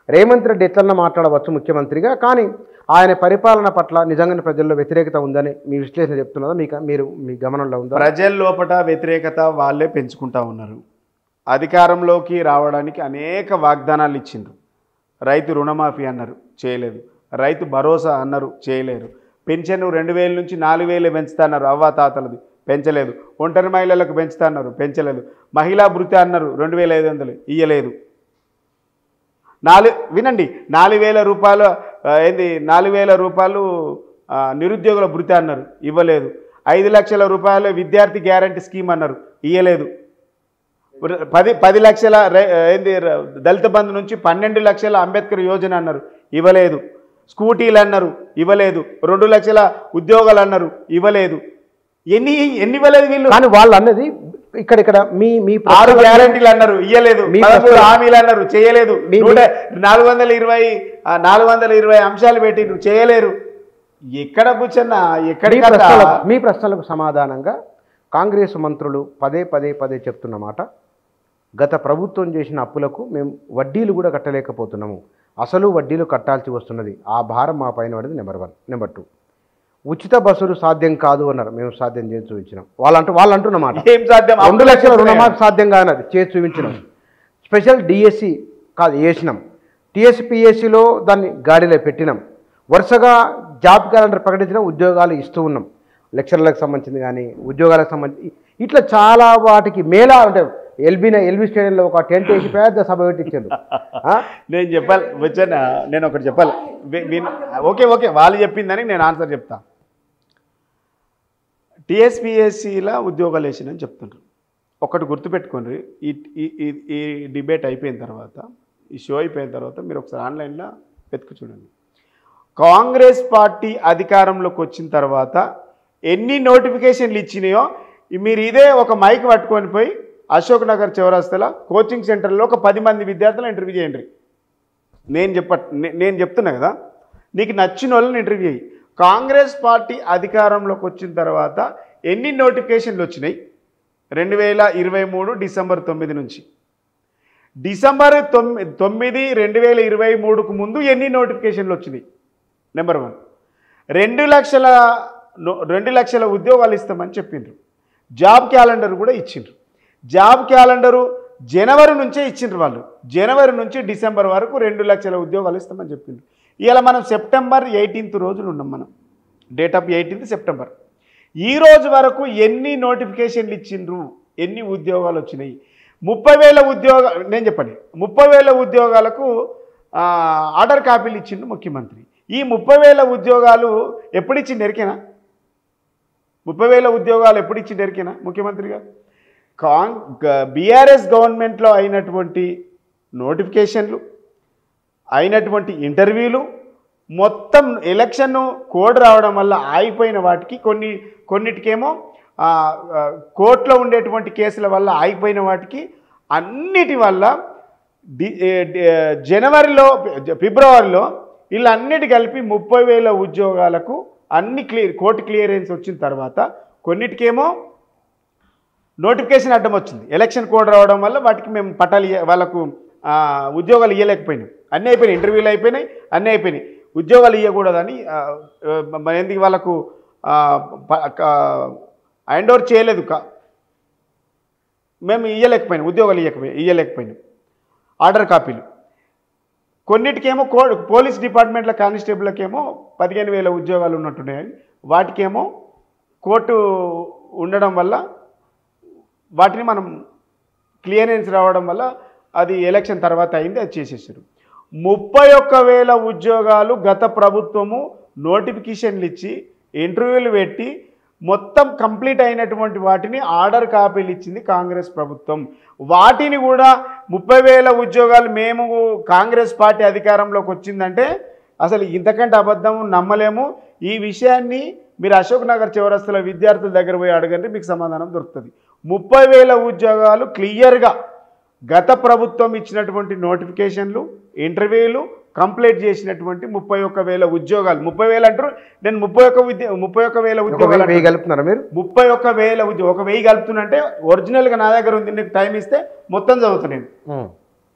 రేవంత్ రెడ్డి ఎట్లన్నా మాట్లాడవచ్చు ముఖ్యమంత్రిగా కానీ ఆయన పరిపాలన పట్ల నిజంగానే ప్రజల్లో వ్యతిరేకత ఉందని మీ విశ్లేషణ చెప్తున్నదా మీకు మీరు మీ గమనంలో ఉందా ప్రజల లోపట వ్యతిరేకత వాళ్ళే పెంచుకుంటా ఉన్నారు అధికారంలోకి రావడానికి అనేక వాగ్దానాలు ఇచ్చిండ్రు రైతు రుణమాఫీ అన్నారు చేయలేదు రైతు భరోసా అన్నారు చేయలేరు పెన్షన్ రెండు వేల నుంచి నాలుగు వేలు పెంచుతాన్నారు అవ్వ తాతలది పెంచలేదు ఒంటరి మహిళలకు పెంచుతాన్నారు పెంచలేదు మహిళా భృతి అన్నారు రెండు వేల ఐదు వందలు ఇయ్యలేదు నాలుగు వినండి నాలుగు వేల రూపాయలు ఆ, ఏంది నాలుగు వేల రూపాయలు ఆ, నిరుద్యోగుల భృతి అన్నారు ఇవ్వలేదు ఐదు లక్షల రూపాయలు విద్యార్థి గ్యారంటీ స్కీమ్ అన్నారు ఇవ్వలేదు పది పది లక్షల రే- ఏంది ర- దళిత బంధు నుంచి పన్నెండు లక్షల అంబేద్కర్ యోజన అన్నారు ఇవ్వలేదు స్కూటీలు అన్నారు ఇవ్వలేదు రెండు లక్షల ఉద్యోగాలు అన్నారు ఇవ్వలేదు ఎన్ని ఎన్ని ఇవ్వలేదు వీళ్ళు కానీ వాళ్ళు అన్నది ఇక్కడ ఇక్కడ మీ మీ ఆరు ప్రశ్నలకు- గ్యారంటీలు అన్నారు ఇయ్యలేదు మీ పదమూడు ప్రశ్న- హామీలు అన్నారు చేయలేదు మీ- నూట నాలుగు వందల ఇరవై ఆ, నాలుగు వందల ఇరవై అంశాలు పెట్టిండ్రు చేయలేరు ఎక్కడ కూర్చున్నా ఎక్కడ మీ ప్రశ్నలకు మీ ప్రశ్నలకు సమాధానంగా కాంగ్రెస్ మంత్రులు పదే పదే పదే చెప్తున్న మాట గత ప్రభుత్వం చేసిన అప్పులకు మేము వడ్డీలు కూడా కట్టలేకపోతున్నాము అసలు వడ్డీలు కట్టాల్సి వస్తున్నది ఆ భారం మా పైన పడింది నెంబర్ వన్ నెంబర్ టూ ఉచిత బస్సులు సాధ్యం కాదు అన్నారు మేము సాధ్యం చేసి చూపించినాం వాళ్ళంటూ వాళ్ళు అంటున్నమాట ఏం సాధ్యం రెండు లక్షల రుణమాఫీ సాధ్యం కానది చేసి చూపించినాం స్పెషల్ డిఎస్సి కాదు వేసినాం టీఎస్పిఎస్సిలో దాన్ని గాడిలో పెట్టినాం వరుసగా జాబ్ క్యాలెండర్ ప్రకటించిన ఉద్యోగాలు ఇస్తూ ఉన్నాం లెక్చర్లకు సంబంధించింది కానీ ఉద్యోగాలకు సంబంధించి ఇట్లా చాలా వాటికి మేళా అంటే ఎల్బీన ఎల్బీ స్టేడియంలో ఒక టెంట్ వేసి పెద్ద సభ పెట్టించారు ఆ? నేను చెప్పాలి వచ్చానా నేను ఒకటి చెప్పాలి వి- విన్ ఓకే ఓకే వాళ్ళు చెప్పిందని నేను ఆన్సర్ చెప్తా టీఎస్పిఎస్సిలా ఉద్యోగాలు వేసినని చెప్తుండ్రు ఒకటి గుర్తుపెట్టుకోండి ఈ ఈ ఈ- ఈ డిబేట్ అయిపోయిన తర్వాత ఈ షో అయిపోయిన తర్వాత మీరు ఒకసారి ఆన్లైన్లో వెతుకు చూడండి కాంగ్రెస్ పార్టీ అధికారంలోకి వచ్చిన తర్వాత ఎన్ని నోటిఫికేషన్లు ఇచ్చినాయో మీరు ఇదే ఒక మైక్ పట్టుకొని పోయి అశోక్ నగర్ చౌరస్తల కోచింగ్ సెంటర్లో ఒక పది మంది విద్యార్థులను ఇంటర్వ్యూ చేయండి నేను చెప్ప నే- నేను చెప్తున్నా కదా నీకు నచ్చిన వాళ్ళని ఇంటర్వ్యూ అయ్యి కాంగ్రెస్ పార్టీ అధికారంలోకి వచ్చిన తర్వాత ఎన్ని నోటిఫికేషన్లు వచ్చినాయి రెండు వేల ఇరవై మూడు డిసెంబర్ తొమ్మిది నుంచి డిసెంబర్ తొమ్మిది తొమ్మిది రెండు వేల ఇరవై మూడుకు ముందు ఎన్ని నోటిఫికేషన్లు వచ్చినాయి నెంబర్ వన్ రెండు లక్షల నో- రెండు లక్షల ఉద్యోగాలు ఇస్తామని చెప్పిండ్రు జాబ్ క్యాలెండర్ కూడా ఇచ్చిండ్రు జాబ్ క్యాలెండరు జనవరి నుంచే ఇచ్చిండ్రు వాళ్ళు జనవరి నుంచి డిసెంబర్ వరకు రెండు లక్షల ఉద్యోగాలు ఇస్తామని చెప్పిండ్రు ఇవాళ మనం సెప్టెంబర్ ఎయిటీన్త్ రోజులు ఉన్నాం మనం డేట్ ఆఫ్ ఎయిటీన్త్ సెప్టెంబర్ ఈ రోజు వరకు ఎన్ని నోటిఫికేషన్లు ఇచ్చిండ్రు ఎన్ని ఉద్యోగాలు వచ్చినాయి ముప్పై వేల ఉద్యోగ నేను చెప్పండి ముప్పై వేల ఉద్యోగాలకు ఆ, ఆర్డర్ కాపీలు ఇచ్చిండు ముఖ్యమంత్రి ఈ ముప్పై వేల ఉద్యోగాలు ఎప్పుడు ఇచ్చిండు ఎరికేనా ముప్పై వేల ఉద్యోగాలు ఎప్పుడు ఇచ్చిండు ఎరికేనా ముఖ్యమంత్రి గారు కాంగ్ బీఆర్ఎస్ గవర్నమెంట్లో అయినటువంటి నోటిఫికేషన్లు అయినటువంటి ఇంటర్వ్యూలు మొత్తం ఎలక్షన్ కోడ్ రావడం వల్ల ఆగిపోయిన వాటికి కొన్ని కొన్నిటికేమో ఆ, ఆ, కోర్టులో ఉండేటువంటి కేసుల వల్ల ఆగిపోయిన వాటికి అన్నిటి వల్ల డి ఏ, డి- జనవరిలో ఫిబ్రవరిలో వీళ్ళన్నిటి కలిపి ముప్పై వేల ఉద్యోగాలకు అన్ని క్లియర్ కోర్టు క్లియరెన్స్ వచ్చిన తర్వాత కొన్నిటికేమో నోటిఫికేషన్ అడ్డం వచ్చింది ఎలక్షన్ కోడ్ రావడం వల్ల వాటికి మేము పట్టాలు ఇయ్య- వాళ్ళకు ఆ, ఉద్యోగాలు ఇవ్వలేకపోయినాం అన్నీ అయిపోయినాయి ఇంటర్వ్యూలు అయిపోయినాయి అన్నీ అయిపోయినాయి ఉద్యోగాలు ఇవ్వకూడదని ఆ, ఆ, మరి ఎందుకు వాళ్ళకు హ్యాండ్ ఓవర్ చేయలేదు కా మేము ఇవ్వలేకపోయినాం ఉద్యోగాలు ఇవ్వకపోయి ఇవ్వలేకపోయినాం ఆర్డర్ కాపీలు కొన్నిటికేమో కో పోలీస్ డిపార్ట్మెంట్ల కానిస్టేబుల్కేమో పదిహేను వేల ఉద్యోగాలు ఉన్నట్టున్నాయి వాటికేమో కోర్టు ఉండడం వల్ల వాటిని మనం క్లియరెన్స్ రావడం వల్ల అది ఎలక్షన్ తర్వాత అయింది అది చేసేసారు ముప్పై ఒక్క వేల ఉద్యోగాలు గత ప్రభుత్వము నోటిఫికేషన్లు ఇచ్చి ఇంటర్వ్యూలు పెట్టి మొత్తం కంప్లీట్ అయినటువంటి వాటిని ఆర్డర్ కాపీలు ఇచ్చింది కాంగ్రెస్ ప్రభుత్వం వాటిని కూడా ముప్పై వేల ఉద్యోగాలు మేము కాంగ్రెస్ పార్టీ అధికారంలోకి వచ్చిందంటే అసలు ఇంతకంటే అబద్ధం నమ్మలేము ఈ విషయాన్ని మీరు అశోక్ నగర్ చౌరస్తుల విద్యార్థుల దగ్గర పోయి అడగండి మీకు సమాధానం దొరుకుతుంది ముప్పై వేల ఉద్యోగాలు క్లియర్గా గత ప్రభుత్వం ఇచ్చినటువంటి నోటిఫికేషన్లు ఇంటర్వ్యూలు కంప్లీట్ చేసినటువంటి ముప్పై ఒక్క వేల ఉద్యోగాలు ముప్పై వేలు అంటారు నేను ముప్పై ఒక్క విద్య ముప్పై ఒక్క వేల ఒక ఉద్యోగాలు వెయ్యి అంటున్నా. కలుపుతున్నారా మీరు ముప్పై ఒక్క వేల ఉద్యోగం ఒక వెయ్యి కలుపుతున్నంటే ఒరిజినల్గా నా దగ్గర ఉంది నీకు టైం ఇస్తే మొత్తం చదువుతా నేను ఉం.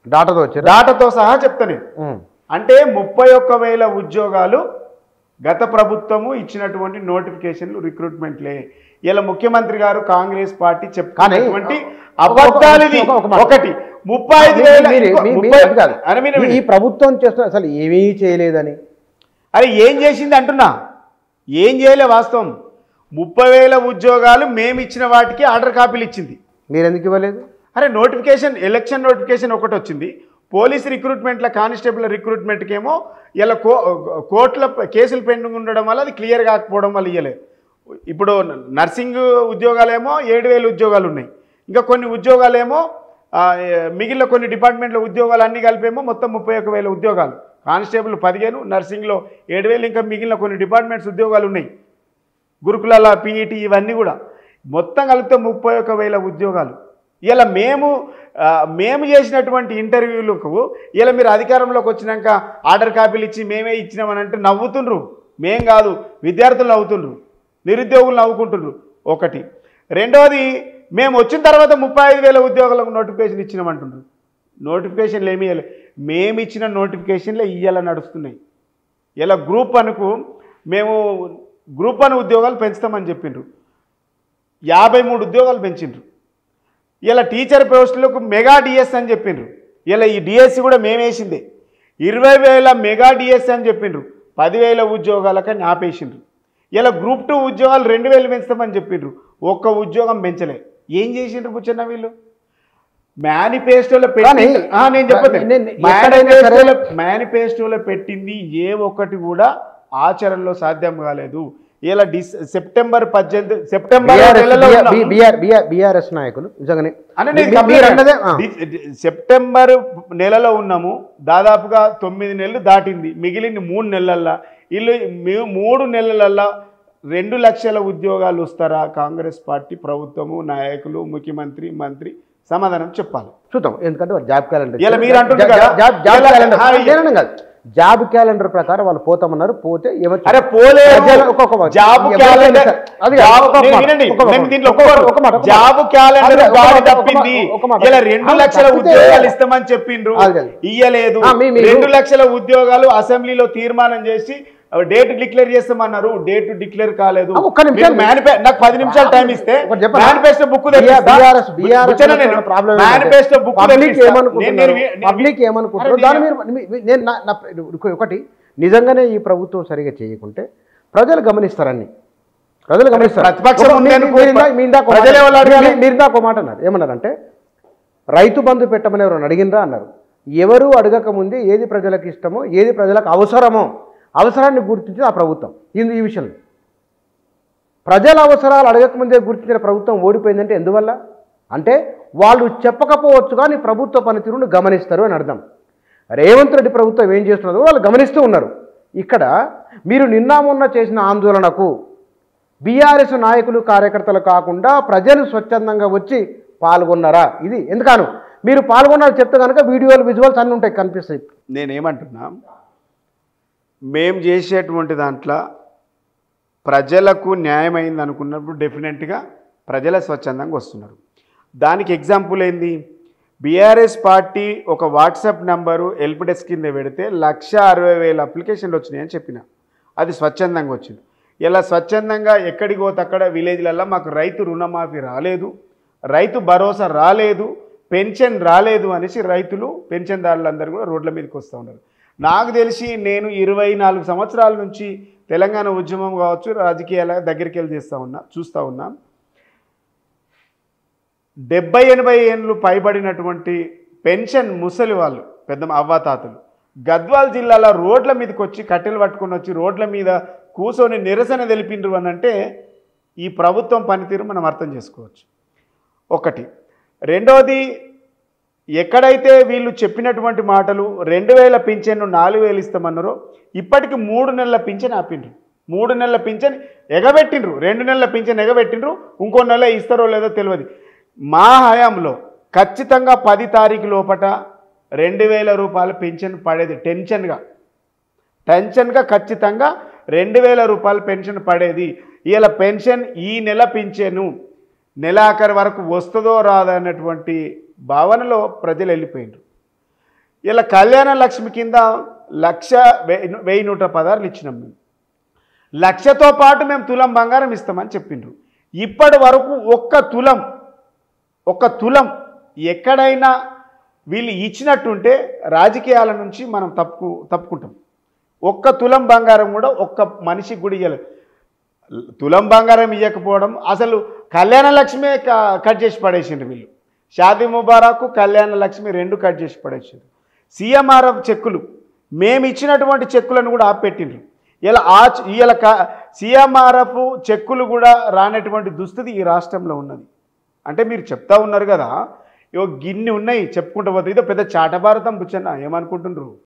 డాటాతో వచ్చారు డాటాతో సహా చెప్తా నేను అంటే ముప్పై ఒక్క వేల ఉద్యోగాలు గత ప్రభుత్వము ఇచ్చినటువంటి నోటిఫికేషన్లు రిక్రూట్మెంట్లే ఇలా ముఖ్యమంత్రి గారు కాంగ్రెస్ పార్టీ చెప్పుకున్నటువంటి ఒక- అబద్ధాలు ఇది ఒక- ఒక మాట. ఒకటి ముప్పై ఐదు వేల ఇంకో- ముప్పై- అరే మీరు ఈ ప్రభుత్వం చేస్తున్న అసలు ఏమీ చేయలేదని అరే ఏం చేసింది అంటున్నా ఏం చేయలే వాస్తవం ముప్పై వేల ఉద్యోగాలు మేము ఇచ్చిన వాటికి ఆర్డర్ కాపీలు ఇచ్చింది మీరు ఎందుకు ఇవ్వలేదు అరే నోటిఫికేషన్ ఎలక్షన్ నోటిఫికేషన్ ఒకటి వచ్చింది పోలీస్ రిక్రూట్మెంట్ల కానిస్టేబుల్ రిక్రూట్మెంట్కి ఏమో ఇలా కో కోర్టుల కేసులు పెండింగ్ ఉండడం వల్ల అది క్లియర్ కాకపోవడం వల్ల ఇయ్యలేదు ఇప్పుడు నర్సింగ్ ఉద్యోగాలేమో ఏడు వేలు ఉద్యోగాలు ఉన్నాయి ఇంకా కొన్ని ఉద్యోగాలేమో ఆ, ఏ- మిగిలిన కొన్ని డిపార్ట్మెంట్ల ఉద్యోగాలు అన్నీ కలిపేమో మొత్తం ముప్పై ఒక వేల ఉద్యోగాలు కానిస్టేబుల్ పదిహేను నర్సింగ్లో ఏడు వేలు ఇంకా మిగిలిన కొన్ని డిపార్ట్మెంట్స్ ఉద్యోగాలు ఉన్నాయి గురుకులాల పీఈటీ ఇవన్నీ కూడా మొత్తం కలిపితే ముప్పై ఒక వేల ఉద్యోగాలు ఇలా మేము ఆ, మేము చేసినటువంటి ఇంటర్వ్యూలకు ఇలా మీరు అధికారంలోకి వచ్చినాక ఆర్డర్ కాపీలు ఇచ్చి మేమే ఇచ్చినామని అంటే నవ్వుతుండ్రు మేం కాదు విద్యార్థులు నవ్వుతుండ్రు నిరుద్యోగులు నవ్వుకుంటుండ్రు ఒకటి రెండవది మేము వచ్చిన తర్వాత ముప్పై ఐదు వేల ఉద్యోగాలకు నోటిఫికేషన్ ఇచ్చినామంటుండ్రు నోటిఫికేషన్లు ఏమీ ఇవ్వలే మేము ఇచ్చిన నోటిఫికేషన్లే ఇయ్యాల నడుస్తున్నాయి ఇలా గ్రూప్ అనుకు మేము గ్రూప్ వన్ ఉద్యోగాలు పెంచుతామని చెప్పిండ్రు యాభై మూడు ఉద్యోగాలు పెంచిండ్రు ఇలా టీచర్ పోస్టులకు మెగా డిఎస్ అని చెప్పిండ్రు ఇలా ఈ డిఎస్సి కూడా మేమేసిందే ఇరవై వేల మెగా డిఎస్ అని చెప్పిండ్రు పదివేల ఉద్యోగాలకని ఆపేసిండ్రు ఇలా గ్రూప్ టూ ఉద్యోగాలు రెండు వేలు పెంచుతామని చెప్పిండ్రు ఒక్క ఉద్యోగం పెంచలే ఏం చేసిండ్రు కూర్చున్న వీళ్ళు మేనిఫెస్టోలో పెట్టి కానీ- ఆ, నేను చెప్పదు నేను- ఎక్కడైనా సరే- మేనిఫెస్టోలో మేనిఫెస్టోలో పెట్టింది ఏ ఒక్కటి కూడా ఆచరణలో సాధ్యం కాలేదు ఇలా డిస్ సెప్టెంబర్ పద్దెనిమిది సెప్టెంబర్ నెలలో ఉన్నాం. బిఆర్ఎస్ నాయకులు నిజంగానే అన్న నేను మీ- మీరు అన్నదే ఆ. డి- డి- సెప్టెంబర్ నెలలో ఉన్నాము దాదాపుగా తొమ్మిది నెలలు దాటింది మిగిలిన మూడు నెలల్లో వీళ్ళు మీ- మూడు నెలలల్లో రెండు లక్షల ఉద్యోగాలు వస్తారా కాంగ్రెస్ పార్టీ ప్రభుత్వము నాయకులు ముఖ్యమంత్రి మంత్రి సమాధానం చెప్పాలి చూద్దాం ఎందుకంటే వాళ్ళు జాబ్ క్యాలెండర్ ఇలా మీరు అంటుండ్రు జా- కదా, జాబ్ జాబ్ ఇలా- క్యాలెండర్ ఆ, నేననం కాదు జాబ్ క్యాలెండర్ ప్రకారం వాళ్ళు పోతామన్నారు పోతే ఎవరు అరే పోలే ప్రజల- ఒక్కొక్క మాట. జాబ్ ఎవరైనా క్యాలెండర్ సరే. అది జాబ్ ఒక్కొక్క నేను మాట. వినండి ఒక్కొక్క నేను మాట. దీంట్లో ఒక్కొక్క- ఒప్పుకోను. ఒక్క మాట, ఒక్క మాట. జాబ్ క్యాలెండర్ అది ఒక గాడి మాట, ఒక తప్పింది మాట, ఒక మాట. ఇలా రెండు అది లక్షల తప్పితే- ఉద్యోగాలు ఇస్తామని చెప్పిండ్రు అది కాదు. ఇయ్యలేదు ఆ, మీ- మీరు- రెండు లక్షల ఉద్యోగాలు అసెంబ్లీలో తీర్మానం చేసి డేట్ డిక్లేర్ చేస్తామన్నారు డేట్ డిక్లేర్ కాలేదు ఆ, ఒక్క నిమిషం. మీకు manifest- నాకు పది నిమిషాలు టైం ఇస్తే ఒకటి చెప్పనా? Manifesto book BRS BRS manifesto public book ఏమనుకుంటున్నారు పబ్లిక్ ఏమనుకుంటారు దాని మీరు మీ- మీ- నేను నా- నా- ఒకటి నిజంగానే ఈ ప్రభుత్వం సరిగా చేయకుంటే ప్రజలు గమనిస్తారని ప్రజలు గమనిస్తారు ప్రతిపక్షం ఒక- ఉంది మీ- అనుకో, మీరు ఇందాక- మీ ఇందాక ఒక మాట- ప్రజలు ఎవరు అడగాలి? మీ- మీరు ఇందాక ఒక మాట అన్నారు ఏమన్నారంటే రైతు బంధు పెట్టమని ఎవరు అడిగినరా అన్నారు ఎవరు అడగక ముందే ఏది ప్రజలకు ఇష్టమో ఏది ప్రజలకు అవసరమో అవసరాన్ని గుర్తించి ఆ ప్రభుత్వం ఇది ఈ విషయంలో ప్రజల అవసరాలు అడగకముందే గుర్తించిన ప్రభుత్వం ఓడిపోయిందంటే ఎందువల్ల అంటే వాళ్ళు చెప్పకపోవచ్చు కానీ ప్రభుత్వ పనితీరును గమనిస్తారు అని అర్థం రేవంత్ రెడ్డి ప్రభుత్వం ఏం చేస్తున్నదో వాళ్ళు గమనిస్తూ ఉన్నారు ఇక్కడ మీరు నిన్న మొన్న చేసిన ఆందోళనకు బీఆర్ఎస్ నాయకులు కార్యకర్తలు కాకుండా ప్రజలు స్వచ్ఛందంగా వచ్చి పాల్గొన్నారా ఇది ఎందుకను మీరు పాల్గొన్నారు చెప్తే కనుక వీడియోలు విజువల్స్ అన్నీ ఉంటాయి కనిపిస్తాయి నేనేమంటున్నా మేం చేసేటువంటి దాంట్లో ప్రజలకు న్యాయమైంది అనుకున్నప్పుడు డెఫినెట్గా ప్రజల స్వచ్ఛందంగా వస్తున్నారు దానికి ఎగ్జాంపుల్ ఏంది బీఆర్ఎస్ పార్టీ ఒక వాట్సాప్ నంబరు హెల్ప్ డెస్క్ కింద పెడితే లక్ష అరవై వేల అప్లికేషన్లు వచ్చినాయని చెప్పిన అది స్వచ్ఛందంగా వచ్చింది ఇలా స్వచ్ఛందంగా ఎక్కడికి పోతే అక్కడ విలేజ్లలో మాకు రైతు రుణమాఫీ రాలేదు రైతు భరోసా రాలేదు పెన్షన్ రాలేదు అనేసి రైతులు పెన్షన్దారులందరూ కూడా రోడ్ల మీదకి వస్తూ ఉన్నారు నాకు తెలిసి నేను ఇరవై నాలుగు సంవత్సరాల నుంచి తెలంగాణ ఉద్యమం కావచ్చు రాజకీయాల దగ్గరికి వెళ్ళి చేస్తూ ఉన్నా చూస్తూ ఉన్నా డెబ్బై ఎనభై ఏళ్ళు పైబడినటువంటి పెన్షన్ ముసలి వాళ్ళు పెద్ద అవ్వాతాతలు గద్వాల్ జిల్లాలో రోడ్ల మీదకి వచ్చి కట్టెలు పట్టుకొని వచ్చి రోడ్ల మీద కూర్చొని నిరసన తెలిపిండ్రు అని అంటే ఈ ప్రభుత్వం పనితీరు మనం అర్థం చేసుకోవచ్చు ఒకటి రెండోది ఎక్కడైతే వీళ్ళు చెప్పినటువంటి మాటలు రెండు వేల పింఛన్ను నాలుగు వేలు ఇస్తామన్నారో ఇప్పటికి మూడు నెలల పింఛన్ ఆపిండ్రు మూడు నెలల పింఛన్ ఎగబెట్టిండ్రు రెండు నెలల పింఛన్ ఎగబెట్టిండ్రు ఇంకో నెల ఇస్తారో లేదో తెలియదు మా హయాంలో ఖచ్చితంగా పది తారీఖు లోపట రెండు వేల రూపాయల పెన్షన్ పడేది టెన్షన్గా టెన్షన్గా ఖచ్చితంగా రెండు వేల రూపాయల పెన్షన్ పడేది ఇలా పెన్షన్ ఈ నెల పింఛను నెలాఖరు వరకు వస్తుందో రాదన్నటువంటి భావనలో ప్రజలు వెళ్ళిపోయిండ్రు ఇలా కళ్యాణ లక్ష్మి కింద లక్ష వెయ్యి వెయ్యి నూట పదార్లు ఇచ్చినాం మేము లక్షతో పాటు మేము తులం బంగారం ఇస్తామని చెప్పిండ్రు ఇప్పటి వరకు ఒక్క తులం ఒక్క తులం ఎక్కడైనా వీళ్ళు ఇచ్చినట్టుంటే రాజకీయాల నుంచి మనం తప్పుకు తప్పుకుంటాం ఒక్క తులం బంగారం కూడా ఒక్క మనిషికి కూడా ఇవ్వలేదు తులం బంగారం ఇవ్వకపోవడం అసలు కళ్యాణ లక్ష్మే క- కట్ చేసి పడేసిండ్రు వీళ్ళు షాదీ ముబారక్ కళ్యాణ లక్ష్మి రెండు కట్ చేసి పడేసిండ్రు సీఎంఆర్ఎఫ్ చెక్కులు మేము ఇచ్చినటువంటి చెక్కులను కూడా ఆపెట్టిండ్రు ఇలా ఆ ఇలా క సీఎంఆర్ఎఫ్ చెక్కులు కూడా రానటువంటి దుస్థితి ఈ రాష్ట్రంలో ఉన్నది అంటే మీరు చెప్తా ఉన్నారు కదా ఇగో గిన్ని ఉన్నాయి చెప్పుకుంటూ పోతే ఇదో పెద్ద చాటభారతం బుచ్చన్న ఏమనుకుంటుండ్రు